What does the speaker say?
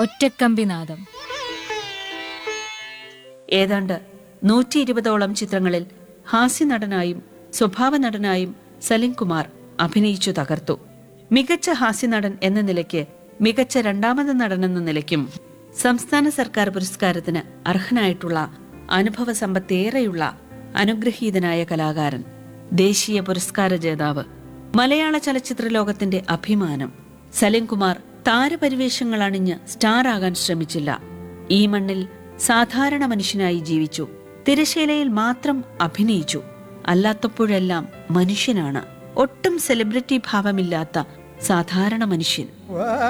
ഒറ്റക്കമ്പിനാദം ഏതാണ്ട് നൂറ്റി ഇരുപതോളം ചിത്രങ്ങളിൽ ഹാസ്യനടനായും സ്വഭാവ നടനായും സലിം കുമാർ അഭിനയിച്ചു തകർത്തു മികച്ച ഹാസ്യനടൻ എന്ന നിലയ്ക്ക് മികച്ച രണ്ടാമത് നടനെന്ന നിലയ്ക്കും സംസ്ഥാന സർക്കാർ പുരസ്കാരത്തിന് അർഹനായിട്ടുള്ള അനുഭവ സമ്പത്തേറെയുള്ള അനുഗ്രഹീതനായ കലാകാരൻ ദേശീയ പുരസ്കാര ജേതാവ് മലയാള ചലച്ചിത്ര ലോകത്തിന്റെ അഭിമാനം സലിം കുമാർ താരപരിവേഷങ്ങൾ അണിഞ്ഞ് സ്റ്റാർ ആകാൻ ശ്രമിച്ചില്ല ഈ മണ്ണിൽ സാധാരണ മനുഷ്യനായി ജീവിച്ചു തിരശീലയിൽ മാത്രം അഭിനയിച്ചു അല്ലാത്തപ്പോഴെല്ലാം മനുഷ്യനാണ് ഒട്ടും സെലിബ്രിറ്റി ഭാവമില്ലാത്ത സാധാരണ മനുഷ്യൻ വാ